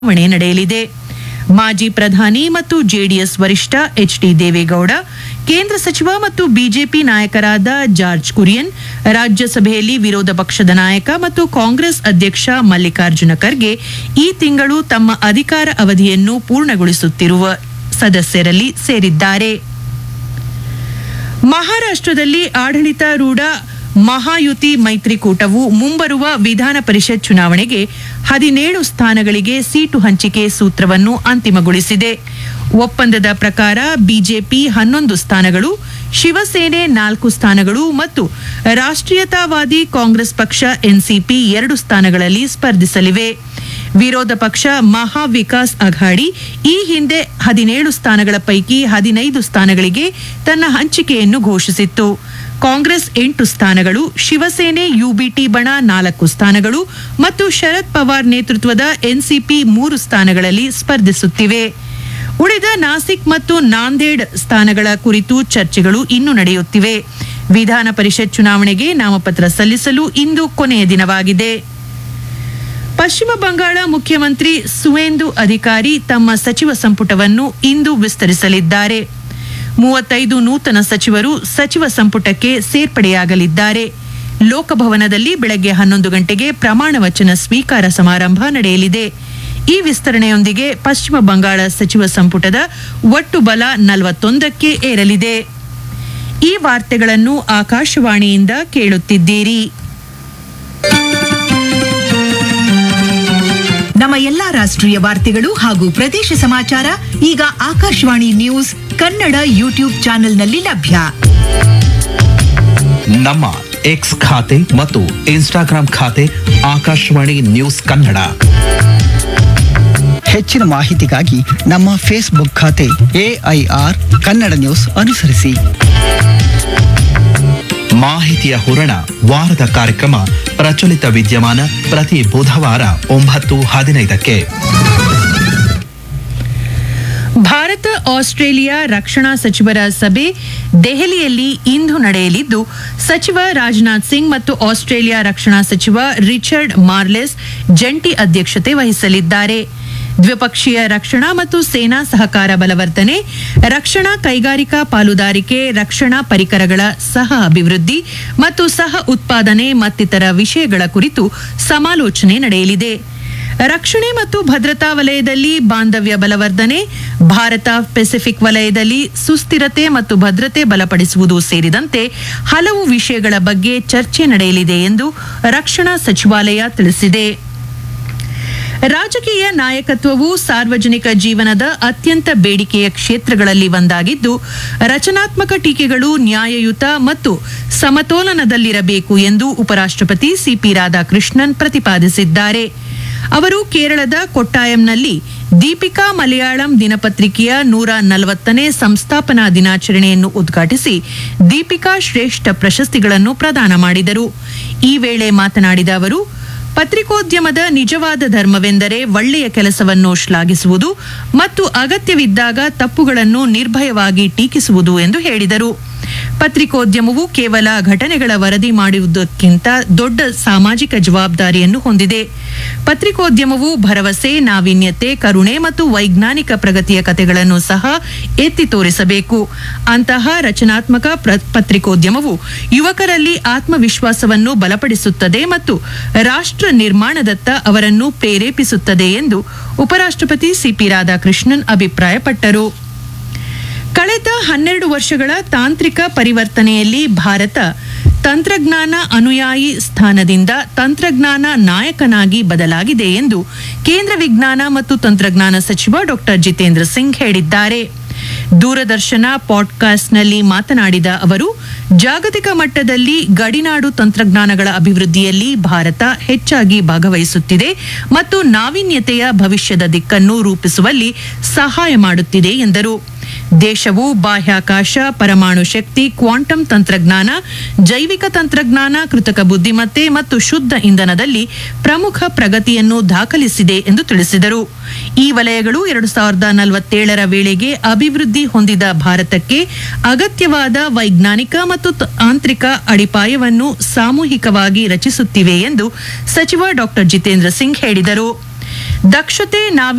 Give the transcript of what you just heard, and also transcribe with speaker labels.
Speaker 1: ಚುನಾವಣೆ ನಡೆಯಲಿದೆ ಮಾಜಿ ಪ್ರಧಾನಿ ಮತ್ತು ಜೆಡಿಎಸ್ ವರಿಷ್ಠ ಎಚ್ ಡಿ ದೇವೇಗೌಡ ಕೇಂದ್ರ ಸಚಿವ ಮತ್ತು ಬಿಜೆಪಿ ನಾಯಕರಾದ ಜಾರ್ಜ್ ಕುರಿಯನ್ ರಾಜ್ಯಸಭೆಯಲ್ಲಿ ವಿರೋಧ ಪಕ್ಷದ ನಾಯಕ ಮತ್ತು ಕಾಂಗ್ರೆಸ್ ಅಧ್ಯಕ್ಷ ಮಲ್ಲಿಕಾರ್ಜುನ ಖರ್ಗೆ ಈ ತಿಂಗಳು ತಮ್ಮ ಅಧಿಕಾರ ಅವಧಿಯನ್ನು ಪೂರ್ಣಗೊಳಿಸುತ್ತಿರುವ ಸದಸ್ಯರಲ್ಲಿ ಸೇರಿದ್ದಾರೆ ಮಹಾರಾಷ್ಟ್ರದಲ್ಲಿ ಆಡಳಿತಾರೂಢ ಮಹಾಯುತಿ ಮೈತ್ರಿಕೂಟವು ಮುಂಬರುವ ವಿಧಾನ ಪರಿಷತ್ ಚುನಾವಣೆಗೆ ಹದಿನೇಳು ಸ್ಥಾನಗಳಿಗೆ ಸೀಟು ಹಂಚಿಕೆ ಸೂತ್ರವನ್ನು ಅಂತಿಮಗೊಳಿಸಿದೆ ಒಪ್ಪಂದದ ಪ್ರಕಾರ ಬಿಜೆಪಿ ಹನ್ನೊಂದು ಸ್ಥಾನಗಳು ಶಿವಸೇನೆ ನಾಲ್ಕು ಸ್ಥಾನಗಳು ಮತ್ತು ರಾಷ್ಟ್ರೀಯತಾವಾದಿ ಕಾಂಗ್ರೆಸ್ ಪಕ್ಷ ಎನ್ಸಿಪಿ ಎರಡು ಸ್ಥಾನಗಳಲ್ಲಿ ಸ್ಪರ್ಧಿಸಲಿವೆ ವಿರೋಧ ಪಕ್ಷ ಮಹಾ ವಿಕಾಸ್ ಅಘಾಡಿ ಈ ಹಿಂದೆ ಹದಿನೇಳು ಸ್ಥಾನಗಳ ಪೈಕಿ ಹದಿನೈದು ಸ್ಥಾನಗಳಿಗೆ ತನ್ನ ಹಂಚಿಕೆಯನ್ನು ಘೋಷಿಸಿತ್ತು ಕಾಂಗ್ರೆಸ್ ಎಂಟು ಸ್ಥಾನಗಳು ಶಿವಸೇನೆ ಯುಬಿಟಿ ಬಣ ನಾಲ್ಕು ಸ್ಥಾನಗಳು ಮತ್ತು ಶರದ್ ಪವಾರ್ ನೇತೃತ್ವದ ಎನ್ಸಿಪಿ ಮೂರು ಸ್ಥಾನಗಳಲ್ಲಿ ಸ್ಪರ್ಧಿಸುತ್ತಿವೆ ಉಳಿದ ನಾಸಿಕ್ ಮತ್ತು ನಾಂದೇಡ್ ಸ್ಥಾನಗಳ ಕುರಿತು ಚರ್ಚೆಗಳು ಇನ್ನೂ ನಡೆಯುತ್ತಿವೆ ವಿಧಾನ ಪರಿಷತ್ ಚುನಾವಣೆಗೆ ನಾಮಪತ್ರ ಸಲ್ಲಿಸಲು ಇಂದು ಕೊನೆಯ ದಿನವಾಗಿದೆ ಪಶ್ಚಿಮ ಬಂಗಾಳ ಮುಖ್ಯಮಂತ್ರಿ ಸುವೇಂದು ಅಧಿಕಾರಿ ತಮ್ಮ ಸಚಿವ ಸಂಪುಟವನ್ನು ಇಂದು ವಿಸ್ತರಿಸಲಿದ್ದಾರೆ ಮೂವತ್ತೈದು ನೂತನ ಸಚಿವರು ಸಚಿವ ಸಂಪುಟಕ್ಕೆ ಸೇರ್ಪಡೆಯಾಗಲಿದ್ದಾರೆ ಲೋಕಭವನದಲ್ಲಿ ಬೆಳಗ್ಗೆ ಹನ್ನೊಂದು ಗಂಟೆಗೆ ಪ್ರಮಾಣ ವಚನ ಸ್ವೀಕಾರ ಸಮಾರಂಭ ನಡೆಯಲಿದೆ ಈ ವಿಸ್ತರಣೆಯೊಂದಿಗೆ ಪಶ್ಚಿಮ ಬಂಗಾಳ ಸಚಿವ ಸಂಪುಟದ ಒಟ್ಟು ಬಲ ನಲವತ್ತೊಂದಕ್ಕೆ ಏರಲಿದೆ ಈ ವಾರ್ತೆಗಳನ್ನು ಆಕಾಶವಾಣಿಯಿಂದ ಕೇಳುತ್ತಿದ್ದೀರಿ
Speaker 2: ನಮ್ಮ ಎಲ್ಲಾ ರಾಷ್ಟ್ರೀಯ ವಾರ್ತೆಗಳು ಹಾಗೂ ಪ್ರದೇಶ ಸಮಾಚಾರ ಈಗ ಆಕಾಶವಾಣಿ ನ್ಯೂಸ್ ಕನ್ನಡ ಯೂಟ್ಯೂಬ್ ಚಾನೆಲ್ನಲ್ಲಿ ಲಭ್ಯ
Speaker 3: ನಮ್ಮ ಎಕ್ಸ್ ಖಾತೆ ಮತ್ತು ಇನ್ಸ್ಟಾಗ್ರಾಂ ಖಾತೆ ಆಕಾಶವಾಣಿ ನ್ಯೂಸ್ ಕನ್ನಡ
Speaker 4: ಹೆಚ್ಚಿನ ಮಾಹಿತಿಗಾಗಿ ನಮ್ಮ ಫೇಸ್ಬುಕ್ ಖಾತೆ ಎಐಆರ್ ಕನ್ನಡ ನ್ಯೂಸ್ ಅನುಸರಿಸಿ
Speaker 3: ಮಾಹಿತಿಯ ಹೂರಣ ವಾರದ ಕಾರ್ಯಕ್ರಮ ಪ್ರಚಲಿತ ವಿದ್ಯಮಾನ ಪ್ರತಿ ಬುಧವಾರ ಒಂಬತ್ತು ಹದಿನೈದಕ್ಕೆ
Speaker 1: ಭಾರತ ಆಸ್ಟ್ರೇಲಿಯಾ ರಕ್ಷಣಾ ಸಚಿವರ ಸಭೆ ದೆಹಲಿಯಲ್ಲಿ ಇಂದು ನಡೆಯಲಿದ್ದು ಸಚಿವ ರಾಜನಾಥ್ ಸಿಂಗ್ ಮತ್ತು ಆಸ್ಟ್ರೇಲಿಯಾ ರಕ್ಷಣಾ ಸಚಿವ ರಿಚರ್ಡ್ ಮಾರ್ಲೆಸ್ ಜಂಟಿ ಅಧ್ಯಕ್ಷತೆ ವಹಿಸಲಿದ್ದಾರೆ ದ್ವಿಪಕ್ಷೀಯ ರಕ್ಷಣಾ ಮತ್ತು ಸೇನಾ ಸಹಕಾರ ಬಲವರ್ಧನೆ ರಕ್ಷಣಾ ಕೈಗಾರಿಕಾ ಪಾಲುದಾರಿಕೆ ರಕ್ಷಣಾ ಪರಿಕರಗಳ ಸಹ ಅಭಿವೃದ್ಧಿ ಮತ್ತು ಸಹ ಉತ್ಪಾದನೆ ಮತ್ತಿತರ ವಿಷಯಗಳ ಕುರಿತು ಸಮಾಲೋಚನೆ ನಡೆಯಲಿದೆ ರಕ್ಷಣೆ ಮತ್ತು ಭದ್ರತಾ ವಲಯದಲ್ಲಿ ಬಾಂಧವ್ಯ ಬಲವರ್ಧನೆ ಭಾರತ ಪೆಸಿಫಿಕ್ ವಲಯದಲ್ಲಿ ಸುಸ್ಥಿರತೆ ಮತ್ತು ಭದ್ರತೆ ಬಲಪಡಿಸುವುದು ಸೇರಿದಂತೆ ಹಲವು ವಿಷಯಗಳ ಬಗ್ಗೆ ಚರ್ಚೆ ನಡೆಯಲಿದೆ ಎಂದು ರಕ್ಷಣಾ ಸಚಿವಾಲಯ ತಿಳಿಸಿದೆ ರಾಜಕೀಯ ನಾಯಕತ್ವವು ಸಾರ್ವಜನಿಕ ಜೀವನದ ಅತ್ಯಂತ ಬೇಡಿಕೆಯ ಕ್ಷೇತ್ರಗಳಲ್ಲಿ ಒಂದಾಗಿದ್ದು ರಚನಾತ್ಮಕ ಟೀಕೆಗಳು ನ್ಯಾಯಯುತ ಮತ್ತು ಸಮತೋಲನದಲ್ಲಿರಬೇಕು ಎಂದು ಉಪರಾಷ್ಟ್ರಪತಿ ಸಿಪಿ ರಾಧಾಕೃಷ್ಣನ್ ಪ್ರತಿಪಾದಿಸಿದ್ದಾರೆ ಅವರು ಕೇರಳದ ಕೊಟ್ಟಾಯಂನಲ್ಲಿ ದೀಪಿಕಾ ಮಲಯಾಳಂ ದಿನಪತ್ರಿಕೆಯ ನೂರ ನಲವತ್ತನೇ ಸಂಸ್ಥಾಪನಾ ದಿನಾಚರಣೆಯನ್ನು ಉದ್ಘಾಟಿಸಿ ದೀಪಿಕಾ ಶ್ರೇಷ್ಠ ಪ್ರಶಸ್ತಿಗಳನ್ನು ಪ್ರದಾನ ಮಾಡಿದರು ಈ ವೇಳೆ ಮಾತನಾಡಿದ ಅವರು ಪತ್ರಿಕೋದ್ಯಮದ ನಿಜವಾದ ಧರ್ಮವೆಂದರೆ ಒಳ್ಳೆಯ ಕೆಲಸವನ್ನು ಶ್ಲಾಘಿಸುವುದು ಮತ್ತು ಅಗತ್ಯವಿದ್ದಾಗ ತಪ್ಪುಗಳನ್ನು ನಿರ್ಭಯವಾಗಿ ಟೀಕಿಸುವುದು ಎಂದು ಹೇಳಿದರು ಪತ್ರಿಕೋದ್ಯಮವು ಕೇವಲ ಘಟನೆಗಳ ವರದಿ ಮಾಡುವುದಕ್ಕಿಂತ ದೊಡ್ಡ ಸಾಮಾಜಿಕ ಜವಾಬ್ದಾರಿಯನ್ನು ಹೊಂದಿದೆ ಪತ್ರಿಕೋದ್ಯಮವು ಭರವಸೆ ನಾವೀನ್ಯತೆ ಕರುಣೆ ಮತ್ತು ವೈಜ್ಞಾನಿಕ ಪ್ರಗತಿಯ ಕಥೆಗಳನ್ನು ಸಹ ಎತ್ತಿ ತೋರಿಸಬೇಕು ಅಂತಹ ರಚನಾತ್ಮಕ ಪ್ರ- ಪತ್ರಿಕೋದ್ಯಮವು ಯುವಕರಲ್ಲಿ ಆತ್ಮವಿಶ್ವಾಸವನ್ನು ಬಲಪಡಿಸುತ್ತದೆ ಮತ್ತು ರಾಷ್ಟ್ರ ನಿರ್ಮಾಣದತ್ತ ಅವರನ್ನು ಪ್ರೇರೇಪಿಸುತ್ತದೆ ಎಂದು ಉಪರಾಷ್ಟ್ರಪತಿ ಸಿಪಿ ರಾಧಾಕೃಷ್ಣನ್ ಅಭಿಪ್ರಾಯಪಟ್ಟರು ಕಳೆದ ಹನ್ನೆರಡು ವರ್ಷಗಳ ತಾಂತ್ರಿಕ ಪರಿವರ್ತನೆಯಲ್ಲಿ ಭಾರತ ತಂತ್ರಜ್ಞಾನ ಅನುಯಾಯಿ ಸ್ಥಾನದಿಂದ ತಂತ್ರಜ್ಞಾನ ನಾಯಕನಾಗಿ ಬದಲಾಗಿದೆ ಎಂದು ಕೇಂದ್ರ ವಿಜ್ಞಾನ ಮತ್ತು ತಂತ್ರಜ್ಞಾನ ಸಚಿವ ಡಾಕ್ಟರ್ ಜಿತೇಂದ್ರ ಸಿಂಗ್ ಹೇಳಿದ್ದಾರೆ ದೂರದರ್ಶನ ಪಾಡ್ಕಾಸ್ಟ್ನಲ್ಲಿ ಮಾತನಾಡಿದ ಅವರು ಜಾಗತಿಕ ಮಟ್ಟದಲ್ಲಿ ಗಡಿನಾಡು ತಂತ್ರಜ್ಞಾನಗಳ ಅಭಿವೃದ್ಧಿಯಲ್ಲಿ ಭಾರತ ಹೆಚ್ಚಾಗಿ ಭಾಗವಹಿಸುತ್ತಿದೆ ಮತ್ತು ನಾವೀನ್ಯತೆಯ ಭವಿಷ್ಯದ ದಿಕ್ಕನ್ನು ರೂಪಿಸುವಲ್ಲಿ ಸಹಾಯ ಮಾಡುತ್ತಿದೆ ಎಂದರು ದೇಶವು ಬಾಹ್ಯಾಕಾಶ ಪರಮಾಣು ಶಕ್ತಿ ಕ್ವಾಂಟಮ್ ತಂತ್ರಜ್ಞಾನ ಜೈವಿಕ ತಂತ್ರಜ್ಞಾನ ಕೃತಕ ಬುದ್ಧಿಮತ್ತೆ ಮತ್ತು ಶುದ್ಧ ಇಂಧನದಲ್ಲಿ ಪ್ರಮುಖ ಪ್ರಗತಿಯನ್ನು ದಾಖಲಿಸಿದೆ ಎಂದು ತಿಳಿಸಿದರು ಈ ವಲಯಗಳು ಎರಡು ಸಾವಿರದ ನಲವತ್ತೇಳರ ವೇಳೆಗೆ ಅಭಿವೃದ್ಧಿ ಹೊಂದಿದ ಭಾರತಕ್ಕೆ ಅಗತ್ಯವಾದ ವೈಜ್ಞಾನಿಕ ಮತ್ತು ತಾಂತ್ರಿಕ ಅಡಿಪಾಯವನ್ನು ಸಾಮೂಹಿಕವಾಗಿ ರಚಿಸುತ್ತಿವೆ ಎಂದು ಸಚಿವ ಡಾಕ್ಟರ್ ಜಿತೇಂದ್ರ ಸಿಂಗ್ ಹೇಳಿದರು ದಕ್ಷತೆ ನಾವೀ